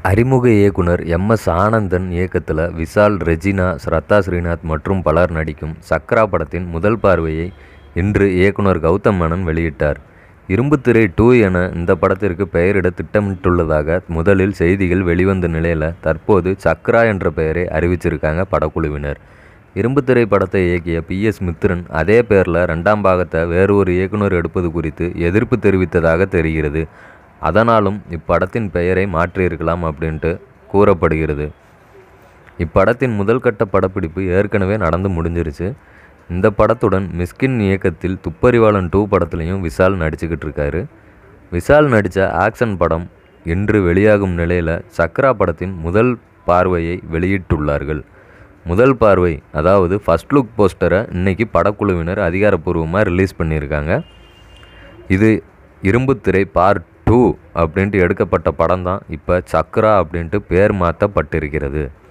அறிமுக இயக்குனர் M S Anandan இயக்கத்தில் விஷால் ரெஜினா ஸ்ரத்தா ஸ்ரீநாத் மற்றும் பலர் நடிக்கும் சக்ரா படத்தின் முதல் பார்வையை இன்று இயக்குனர் கௌதம் மேனன் வெளியிட்டார் இரும்புத்திரை டூ என இந்த படத்திற்கு பெயரிட திட்டமிட்டுள்ளதாக முதலில் செய்திகள் வெளிவந்த நிலையில் தற்போது சக்ரா என்ற பெயரை அறிவிச்சிருக்காங்க படக்குழுவினர் இரும்புத்திரை படத்தை இயக்கிய பி எஸ் மித்ரன் அதே பேரில் ரெண்டாம் பாகத்தை வேறு ஒரு இயக்குனர் எடுப்பது குறித்து எதிர்ப்பு தெரிவித்ததாக தெரிகிறது அதனாலும் இப்படத்தின் பெயரை மாற்றியிருக்கலாம் அப்படின்ட்டு கூறப்படுகிறது இப்படத்தின் முதல் கட்ட படப்பிடிப்பு ஏற்கனவே நடந்து முடிஞ்சிருச்சு இந்த படத்துடன் மிஸ்கின் இயக்கத்தில் துப்பறிவாளன் டூ படத்துலையும் விஷால் நடிச்சுக்கிட்டு இருக்காரு விஷால் நடித்த ஆக்ஷன் படம் இன்று வெளியாகும் நிலையில் சக்ரா படத்தின் முதல் பார்வையை வெளியிட்டுள்ளார்கள் முதல் பார்வை அதாவது ஃபஸ்ட் லுக் போஸ்டரை இன்னைக்கு படக்குழுவினர் அதிகாரப்பூர்வமாக ரிலீஸ் பண்ணியிருக்காங்க இது இரும்புத்திரை பார்ட் டூ அப்படின்ட்டு எடுக்கப்பட்ட படம் தான் இப்போ சக்ரா அப்படின்ட்டு பேர் மாற்றப்பட்டிருக்கிறது